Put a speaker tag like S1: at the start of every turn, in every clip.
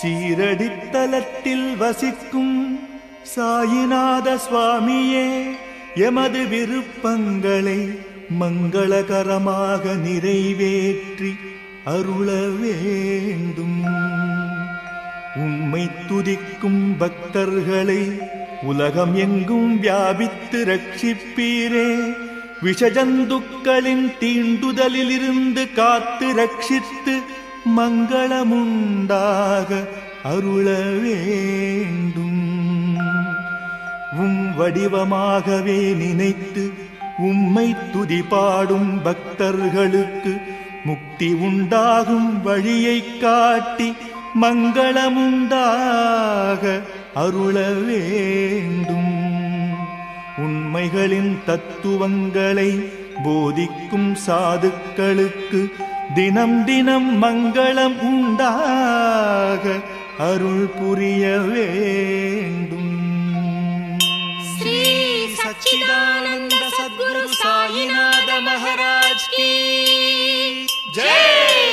S1: சீரடித்தலத்தில் வசிக்கும் சாயிநாத சுவாமியே எமது விருப்பங்களை மங்களகரமாக நிறைவேற்றி அருள வேண்டும் உம்மை துதிக்கும் பக்தர்களை உலகம் எங்கும் வியாபித்து ரட்சிப்பீரே விஷஜந்துக்களின் தீண்டுதலிலிருந்து காத்து ரட்சித்து மங்களமுண்டாக அருள வேண்டும் உம் வடிவமாகவே நினைத்து உம்மை துதிபாடும் பக்தர்களுக்கு முக்தி உண்டாகும் வழியைக் காட்டி மங்களமுண்டாக அருள வேண்டும் உண்மைகளின் தத்துவங்களை போதிக்கும் சாதுக்களுக்கு தினம் தினம் மங்களம் உண்டாக அருள் புரிய வேண்டும்
S2: श्री सच्चिदानंद सद्गुरु साईनाथ महाराज की
S1: जय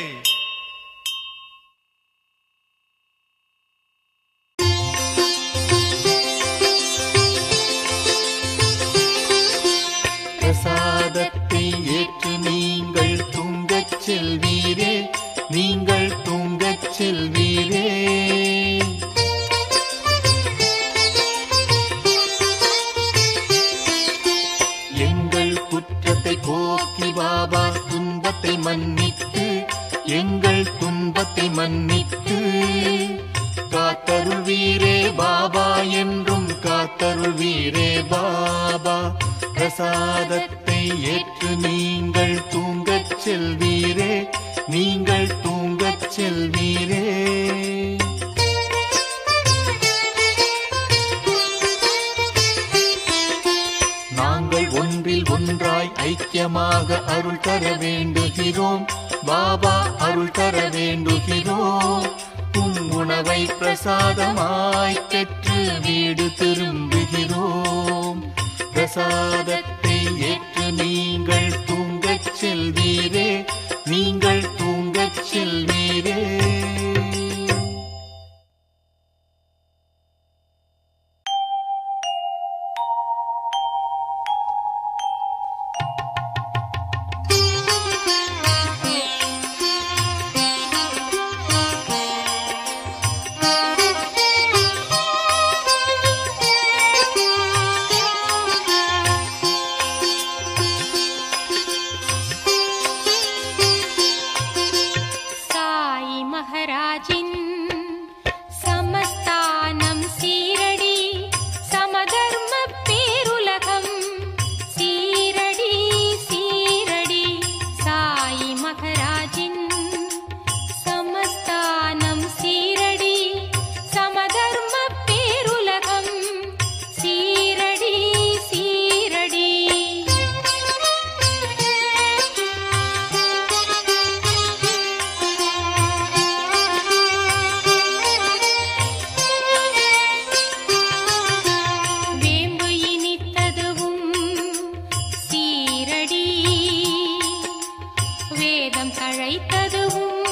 S1: பிரசாதத்தை ஏற்று நீங்கள் தூங்கச் செல்வீரே நீங்கள் தூங்கச் செல்வீரே எங்கள் குற்றத்தை போக்கி பாபா துன்பத்தை மன்னித்து எங்கள் துன்பத்தை மன்னித்து காத்தருள் வீரே பாபா என்றும் காத்தருள் வீரே பாபா பிரசாதத்தை ஏற்று நீங்கள் தூங்கச் செல்வீரே நீங்கள் தூங்கச் செல்வீரே நாங்கள் ஒன்றில் ஒன்றாய் ஐக்கியமாக அருள் தர வேண்டுகிறோம் பாபா அருள் தர வேண்டுகிறோம் உம் உணவை பிரசாதமாய் பெற்று வீடு திரும்புகிறோம் பிரசாதத்தை ஏற்று நீங்கள் தூங்கச் செல்வீரே நீங்கள் தூங்கச் செல்வீரே
S2: சாய் மகராஜின் சமஸ்தானம் சீரடி சமதர்ம பேருலகம் சீரடி சீரடி சாய் மகராஜின் சமஸ்தானம் சீரடி சமதர்ம பேருலகம் சீரடி சீரடி வேம்பு இனித்ததுவும் சீரடி வேதம் தழைத்ததுவும்